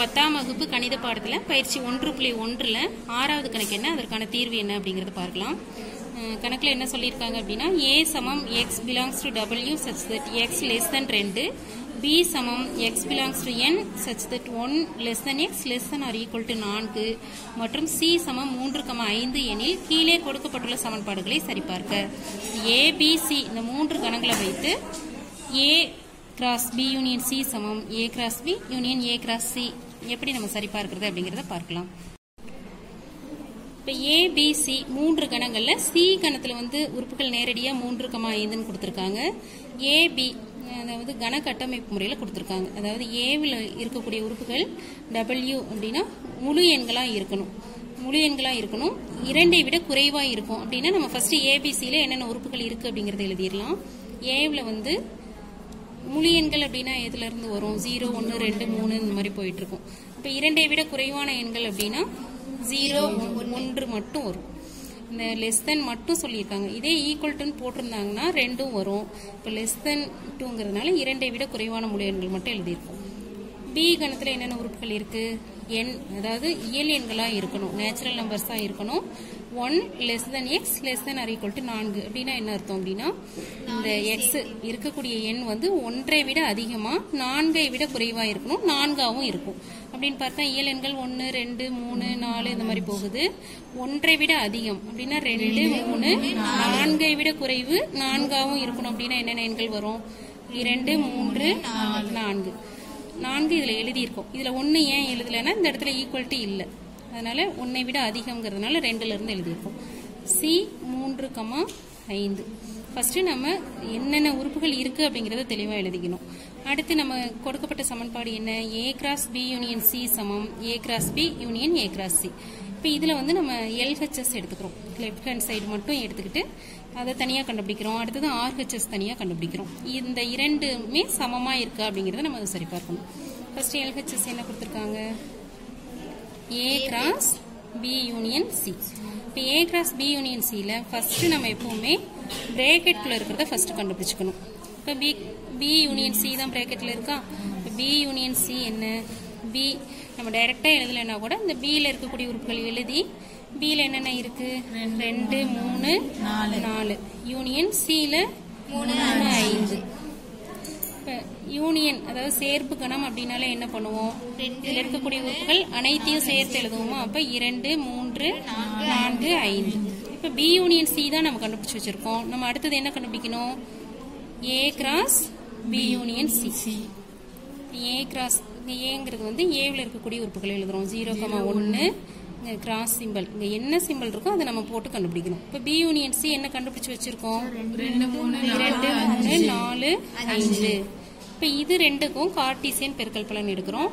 பத்தாம் வகுப்பு கணித பாடத்தில் பயிற்சி ஒன்று புள்ளி ஒன்றில் ஆறாவது கணக்கு என்ன அதற்கான தீர்வு என்ன அப்படிங்கிறத பார்க்கலாம் அஹ் கணக்குல என்ன சொல்லியிருக்காங்க அப்படின்னா ஏ சமம் x belongs to W such that x less than ரெண்டு பி சமம் x belongs to N such that one less than x less than or equal to நான்கு மற்றும் சி சமம் மூன்று கம ஐந்து எனில் கீழே கொடுக்கப்பட்டுள்ள சமன்பாடுகளை சரிபார்க்க ஏபிசி இந்த மூன்று கணங்களை வைத்து A cross B union C சமம் A cross B union A cross C எப்படி நம்ம சரி பார்க்கிறது அப்படிங்கிறத பார்க்கலாம் இப்போ ஏபிசி மூன்று கணங்கள்ல சி கணத்துல வந்து உறுப்புகள் நேரடியாக மூன்று கமா ஐந்துன்னு கொடுத்துருக்காங்க ஏபி அதாவது கன கட்டமைப்பு முறையில் கொடுத்துருக்காங்க அதாவது ஏவில் இருக்கக்கூடிய உறுப்புகள் டபிள்யூ அப்படின்னா முழு எண்களாக இருக்கணும் முழு எண்களாக இருக்கணும் இரண்டை விட குறைவாக இருக்கும் அப்படின்னா நம்ம ஃபர்ஸ்ட் ஏபிசியில் என்னென்ன உறுப்புகள் இருக்குது அப்படிங்கிறத எழுதிடலாம் ஏவில் வந்து முழு எண்கள் அப்படின்னா எதுல இருந்து வரும் ஜீரோ ஒன்று ரெண்டு மூணு இந்த மாதிரி போயிட்டு இருக்கும் இப்போ இரண்டை விட குறைவான எண்கள் அப்படின்னா ஜீரோ ஒன்று மட்டும் வரும் இந்த லெஸ் தென் மட்டும் சொல்லியிருக்காங்க இதே ஈக்குவல் டுன்னு போட்டிருந்தாங்கன்னா ரெண்டும் வரும் இப்போ லெஸ் தென் டூங்கிறதுனால இரண்டை விட குறைவான முழு எண்கள் மட்டும் எழுதியிருக்கோம் பி கணத்தில் என்னென்ன உறுப்புகள் இருக்கு எண் அதாவது இயல் எண்களாக இருக்கணும் நேச்சுரல் நம்பர்ஸாக இருக்கணும் one less than x less than or equal to நான்கு அப்படின்னா என்ன அர்த்தம் அப்படின்னா இந்த எக்ஸ் இருக்கக்கூடிய எண் வந்து ஒன்றை விட அதிகமாக நான்கை விட குறைவாக இருக்கணும் நான்காவும் இருக்கும் அப்படின்னு பார்த்தா இயல் எண்கள் ஒன்று ரெண்டு மூணு நாலு இந்த மாதிரி போகுது ஒன்றை விட அதிகம் அப்படின்னா ரெண்டு மூணு நான்கை விட குறைவு நான்காவும் இருக்கணும் அப்படின்னா என்னென்ன எண்கள் வரும் இரண்டு மூன்று நான்கு நான்கு இதில் எழுதியிருக்கோம் இதில் ஒன்று ஏன் எழுதலைன்னா இந்த இடத்துல ஈக்குவல்ட்டி இல்லை அதனால ஒன்றை விட அதிகங்கிறதுனால ரெண்டுல இருந்து எழுதியிருக்கோம் சி மூன்று கமா ஐந்து ஃபர்ஸ்ட் நம்ம என்னென்ன உறுப்புகள் இருக்கு அப்படிங்கறத தெளிவா எழுதிக்கணும் அடுத்து நம்ம கொடுக்கப்பட்ட சமன்பாடு என்ன A cross B union C சமம் A cross B union A cross C இப்போ இதில் வந்து நம்ம எல்ஹெச்எஸ் எடுத்துக்கிறோம் லெஃப்ட் ஹேண்ட் சைடு மட்டும் எடுத்துக்கிட்டு அதை தனியாக கண்டுபிடிக்கிறோம் அடுத்தது ஆர்ஹெச்எஸ் தனியாக கண்டுபிடிக்கிறோம் இந்த இரண்டுமே சமமாக இருக்கா அப்படிங்கிறத நம்ம சரி பார்க்கணும் ஃபர்ஸ்ட் எல்ஹெச்எஸ் என்ன கொடுத்துருக்காங்க A cross B union C இப்போ ஏ கிராஸ் பி யூனியன் சியில் ஃபர்ஸ்ட் நம்ம எப்பவுமே பிரேக்கெட்குள்ள இருக்கிறத ஃபர்ஸ்ட் கண்டுபிடிச்சுக்கணும் இப்போ பி பி யூனியன் சி தான் பிரேக்கெட்டில் இருக்கா இப்போ பி யூனியன் சி என்ன பி நம்ம டைரெக்டாக எழுதலைன்னா கூட இந்த பியில் இருக்கக்கூடிய உறுப்புகள் எழுதி பியில் என்னென்ன இருக்கு ரெண்டு மூணு நாலு நாலு யூனியன் சியில் மூணு ஐந்து இப்ப யூனியன் அதாவது சேர்ப்பு கணம் அப்படின்னாலே என்ன பண்ணுவோம் இதுல இருக்கக்கூடிய உறுப்புகள் அனைத்தையும் சேர்த்து எழுதுவோமா அப்ப இரண்டு மூன்று நான்கு ஐந்து இப்ப பி யூனியன் சி தான் நம்ம கண்டுபிடிச்சு வச்சிருக்கோம் நம்ம அடுத்தது என்ன கண்டுபிடிக்கணும் A cross B union C A cross இங்க ஏங்கிறது வந்து ஏவில் இருக்கக்கூடிய உறுப்புகள் எழுதுறோம் ஜீரோ கமா ஒன்னு இங்க கிராஸ் சிம்பிள் இங்க என்ன சிம்பிள் இருக்கோ அதை நம்ம போட்டு கண்டுபிடிக்கணும் இப்ப பி யூனியன் சி என்ன கண்டுபிடிச்சு வச்சிருக்கோம் ரெண்டு மூணு ரெண்டு மூணு நாலு அஞ்சு இப்ப இது ரெண்டுக்கும் கார்டீசியன் பெருக்கல் பலன் எடுக்கிறோம்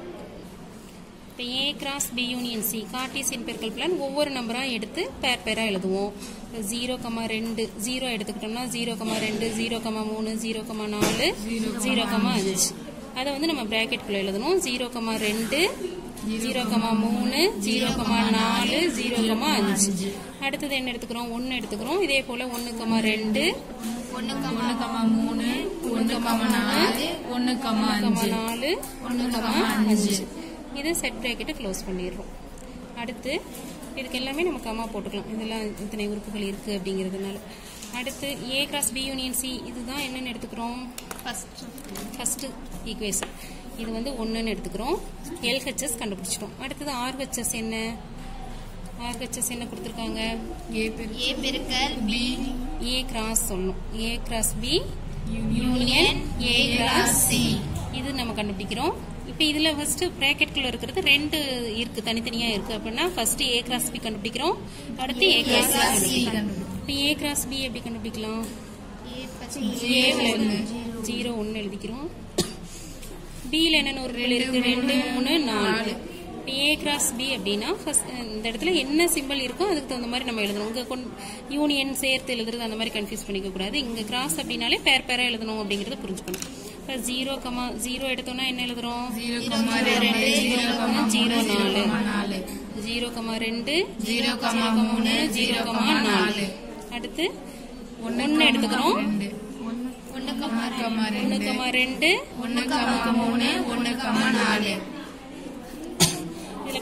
இப்போ A cross B union C Cartesian பெருக்கல் பலன் ஒவ்வொரு நம்பராக எடுத்து பேர் பேராக எழுதுவோம் ஜீரோ கமா ரெண்டு ஜீரோ எடுத்துக்கிட்டோம்னா ஜீரோ கமா ரெண்டு ஜீரோ கமா மூணு ஜீரோ கமா நாலு ஜீரோ கமா அஞ்சு அதை வந்து நம்ம பிராக்கெட்குள்ள எழுதணும் ஜீரோ கமா ரெண்டு ஜீரோ கமா மூணு ஜீரோ கமா நாலு ஜீரோ கமா அஞ்சு அடுத்தது என்ன எடுத்துக்கிறோம் ஒன்று எடுத்துக்கிறோம் இதே போல ஒன்று கமா ரெண்டு ஒன்னு கமா மூணு ஒன்னு கமா நாலு ஒன்னு கமா கமா அஞ்சு நாலு ஒன்று கமா அஞ்சு இது செட் பிராக்கெட்டை க்ளோஸ் பண்ணிடுறோம் அடுத்து இதுக்கு எல்லாமே நம்ம கமா போட்டுக்கலாம் இதெல்லாம் இத்தனை உறுப்புகள் இருக்கு அப்படிங்கிறதுனால அடுத்து A cross B union C இதுதான் என்னன்னு எடுத்துக்கிறோம் ஃபர்ஸ்ட் ஃபர்ஸ்ட் ஈக்குவேஷன் இது வந்து ஒன்றுன்னு எடுத்துக்கிறோம் எல்ஹெச்எஸ் கண்டுபிடிச்சிட்டோம் அடுத்தது ஆர்ஹெச்எஸ் என்ன ஆர்ஹெச்எஸ் என்ன கொடுத்துருக்காங்க ஏ பெரு ஏ பெருக்கல் பி ஏ கிராஸ் சொல்லணும் A cross B union A cross C இது நம்ம கண்டுபிடிக்கிறோம் இப்போ இதுல ஃபர்ஸ்ட் பிராக்கெட்குள்ள இருக்கிறது ரெண்டு இருக்கு தனித்தனியா இருக்கு அப்படின்னா ஃபர்ஸ்ட் ஏ கிராஸ் பி கண்டுபிடிக்கிறோம் அடுத்து ஏ கிராஸ் சி இப்போ ஏ கிராஸ் பி எப்படி கண்டுபிடிக்கலாம் ஏ பச்சை ஏ ஜீரோ ஒன்று எழுதிக்கிறோம் பியில் என்னென்ன உறுப்புகள் இருக்கு ரெண்டு மூணு நாலு ஏ கிராஸ் பி அப்படின்னா ஃபர்ஸ்ட் இந்த இடத்துல என்ன சிம்பிள் இருக்கோ அதுக்கு தகுந்த மாதிரி நம்ம எழுதணும் இங்கே கொண் யூனியன் சேர்த்து எழுதுறது அந்த மாதிரி கன்ஃபியூஸ் பண்ணிக்க கூடாது இங்கே கிராஸ் அப்படின்னாலே பேர் பேரா எழுதணும் அப்படிங்கறத புரிஞ்சுக்கணும் இப்போ ஜீரோ கமா ஜீரோ எடுத்தோம்னா என்ன எழுதுறோம் ஜீரோ கமா ரெண்டு ஜீரோ கமா ஜீரோ நாலு நாலு ஜீரோ கமா ரெண்டு ஜீரோ கமா மூணு ஜீரோ கமா நாலு அடுத்து ஒன்று எடுத்துக்கிறோம் ரெண்டு ஒன்னு கமா கமா ஒன்று ரெண்டு கமா ரெண்டு ஒன்னு கமா மூணு ஒன்னு கமா நாலு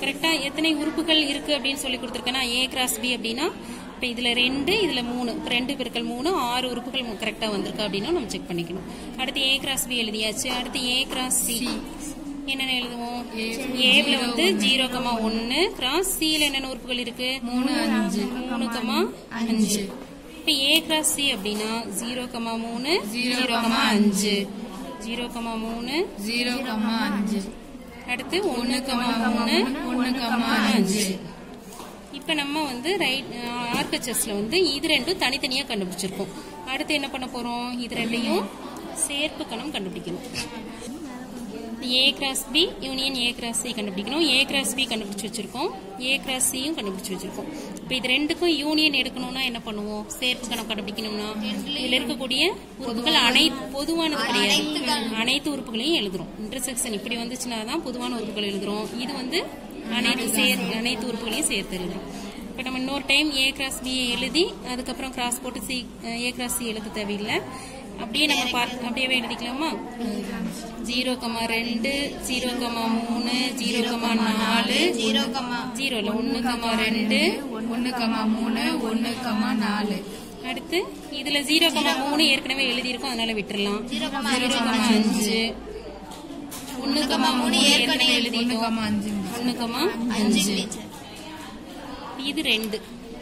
கரெக்டாக எத்தனை உறுப்புகள் இருக்குது அப்படின்னு சொல்லி கொடுத்துருக்கேன்னா ஏ கிராஸ் பி அப்படின்னா இப்போ இதில் ரெண்டு இதில் மூணு இப்போ ரெண்டு பெருக்கல் மூணு ஆறு உறுப்புகள் கரெக்டாக வந்திருக்கு அப்படின்னா நம்ம செக் பண்ணிக்கணும் அடுத்து ஏ கிராஸ் பி எழுதியாச்சு அடுத்து ஏ கிராஸ் சி என்னென்ன எழுதுவோம் ஏவில் வந்து ஜீரோ கமா ஒன்று கிராஸ் சியில் என்னென்ன உறுப்புகள் இருக்கு மூணு அஞ்சு மூணு கமா அஞ்சு இப்போ ஏ கிராஸ் சி அப்படின்னா ஜீரோ கமா மூணு ஜீரோ ஜீரோ கமா அஞ்சு ஜீரோ கமா மூணு ஜீரோ கமா அஞ்சு அடுத்து ஒன்று கமா மூணு ஒன்று கமா அஞ்சு இப்போ நம்ம வந்து ரைட் ஆர்கச்சஸ்ல வந்து இது ரெண்டும் தனித்தனியாக கண்டுபிடிச்சிருக்கோம் அடுத்து என்ன பண்ண போறோம் இது ரெண்டையும் சேர்ப்பு கணம் கண்டுபிடிக்கணும் A cross B union A cross C கண்டுபிடிக்கணும் ஏ கிராஸ் பி கண்டுபிடிச்சு வச்சிருக்கோம் ஏ கிராஸ் சியும் கண்டுபிடிச்சு வச்சிருக்கோம் இப்போ இது ரெண்டுக்கும் யூனியன் எடுக்கணும்னா என்ன பண்ணுவோம் சேர்ப்பு கணம் கண்டுபிடிக்கணும்னா இதுல இருக்கக்கூடிய உறுப்புகள் அனைத்து பொதுவானது கிடையாது அனைத்து உறுப்புகளையும் எழுதுறோம் இன்டர்செக்ஷன் இப்படி வந்துச்சுன்னா தான் பொதுவான உறுப்புகள் எழுதுறோம் இது வந்து அனைத்து சேர் அனைத்து உறுப்புகளையும் சேர்த்து எழுதுறோம் இப்போ நம்ம இன்னொரு டைம் ஏ கிராஸ் பி எழுதி அதுக்கப்புறம் கிராஸ் போட்டு சி ஏ கிராஸ் சி எழுத தேவையில்லை அப்படியே நம்ம பார்க்க அப்படியே எழுதிக்கலாமா ஜீரோ கமா ரெண்டு ஜீரோ கமா மூணு ஜீரோ கமா நாலு ஜீரோ கமா ஜீரோ இல்லை ஒன்று கமா ரெண்டு ஒன்று கமா மூணு ஒன்று கமா நாலு அடுத்து இதுல ஜீரோ கமா மூணு ஏற்கனவே எழுதியிருக்கோம் அதனால விட்டுறலாம் ஜீரோ கமா ஜீரோ கமா அஞ்சு ஒன்று கமா மூணு ஏற்கனவே ஒன்று எழுதிட்டோம் கமா அஞ்சு ஒன்று கமா அஞ்சு அஞ்சு டீச்சர் இது ரெண்டு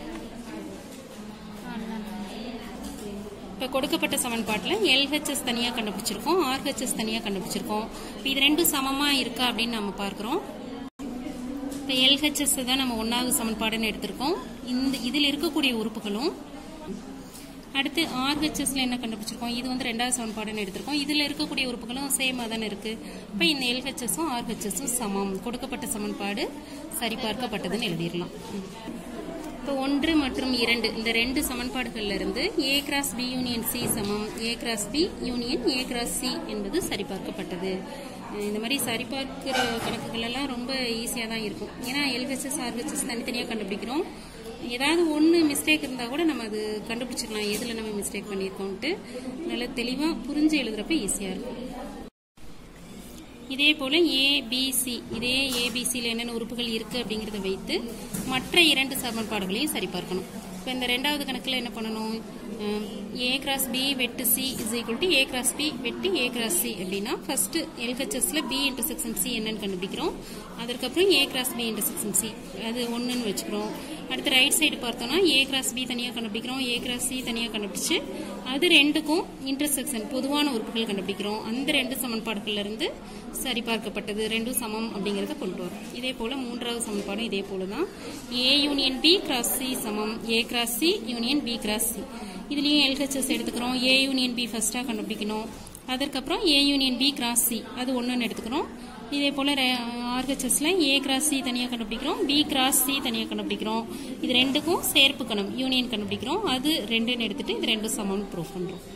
இப்போ கொடுக்கப்பட்ட சமன்பாட்டில் எல்ஹெச்எஸ் தனியாக கண்டுபிடிச்சிருக்கோம் ஆர்ஹெச்எஸ் தனியாக கண்டுபிடிச்சிருக்கோம் இப்போ இது ரெண்டும் சமமாக இருக்கா அப்படின்னு நம்ம பார்க்குறோம் இப்போ எல்ஹெச்எஸ் தான் நம்ம ஒன்றாவது சமன்பாடுன்னு எடுத்திருக்கோம் இந்த இதில் இருக்கக்கூடிய உறுப்புகளும் அடுத்து ஆர்ஹெச்எஸ்ல என்ன கண்டுபிடிச்சிருக்கோம் இது வந்து ரெண்டாவது சமன்பாடுன்னு எடுத்திருக்கோம் இதில் இருக்கக்கூடிய உறுப்புகளும் சேமாக தானே இருக்கு இப்போ இந்த எல்ஹெச்எஸும் ஆர்ஹெச்எஸும் சமம் கொடுக்கப்பட்ட சமன்பாடு சரிபார்க்கப்பட்டதுன்னு எழுதிடலாம் ம். இப்போ ஒன்று மற்றும் இரண்டு இந்த ரெண்டு சமன்பாடுகள்ல இருந்து A cross B union C சமம் A cross B union A cross C என்பது சரிபார்க்கப்பட்டது அஹ் இந்த மாதிரி சரிபார்க்கிற கணக்குகள் எல்லாம் ரொம்ப ஈஸியாக தான் இருக்கும் ஏன்னா எல்ஹெச்எஸ் ஆர்ஹெச்எஸ் தனித்தனியாக கண்டுபிடிக்கிறோம் ஏதாவது ஒன்று மிஸ்டேக் இருந்தால் கூட நம்ம அது கண்டுபிடிச்சிக்கலாம் எதில் நம்ம மிஸ்டேக் பண்ணியிருக்கோம்ட்டு நல்லா தெளிவாக புரிஞ்சு எழுதுறப்ப ஈஸியாக இருக்கும் இதே போல ஏபிசி இதே ஏபிசியில் என்னென்ன உறுப்புகள் இருக்கு அப்படிங்கறத வைத்து மற்ற இரண்டு சமன்பாடுகளையும் சரிபார்க்கணும் இப்போ இந்த ரெண்டாவது கணக்கில் என்ன பண்ணணும் ஏ கிராஸ் பி வெட்டு C is equal to A cross B வெட்டு ஏ கிராஸ் சி அப்படின்னா ஃபர்ஸ்ட் எல்ஹெச்எஸ்ல பி இன்டர்செக்ஷன் சி என்னன்னு கண்டுபிடிக்கிறோம் அதற்கப்புறம் A cross B intersection C அது ஒன்றுன்னு வச்சுக்கிறோம் அடுத்து ரைட் சைடு பார்த்தோம்னா ஏ கிராஸ் பி தனியாக கண்டுபிடிக்கிறோம் ஏ கிராஸ் சி தனியாக கண்டுபிடிச்சு அது ரெண்டுக்கும் இன்டர்செக்ஷன் பொதுவான உறுப்புகள் கண்டுபிடிக்கிறோம் அந்த ரெண்டு சமன்பாடுகள்ல இருந்து சரிபார்க்கப்பட்டது ரெண்டும் சமம் அப்படிங்கறத கொண்டு வரும் இதே போல மூன்றாவது சமன்பாடும் இதே போல தான் A union B cross C சமம் A cross C union B cross C இதுலயும் எல்ஹெச்எஸ் எடுத்துக்கிறோம் ஏ யூனியன் பி ஃபர்ஸ்டா கண்டுபிடிக்கணும் அதற்கப்புறம் A union B cross C அது ஒன்றுன்னு எடுத்துக்கிறோம் இதே போல ஆர்ஹெச்எஸ்ல ஏ கிராஸ் சி தனியாக கண்டுபிடிக்கிறோம் பி கிராஸ் சி தனியாக கண்டுபிடிக்கிறோம் இது ரெண்டுக்கும் சேர்ப்பு கணம் யூனியன் கண்டுபிடிக்கிறோம் அது ரெண்டுன்னு எடுத்துட்டு இது ரெண்டும் சமம்னு ப்ரூவ் பண்றோம்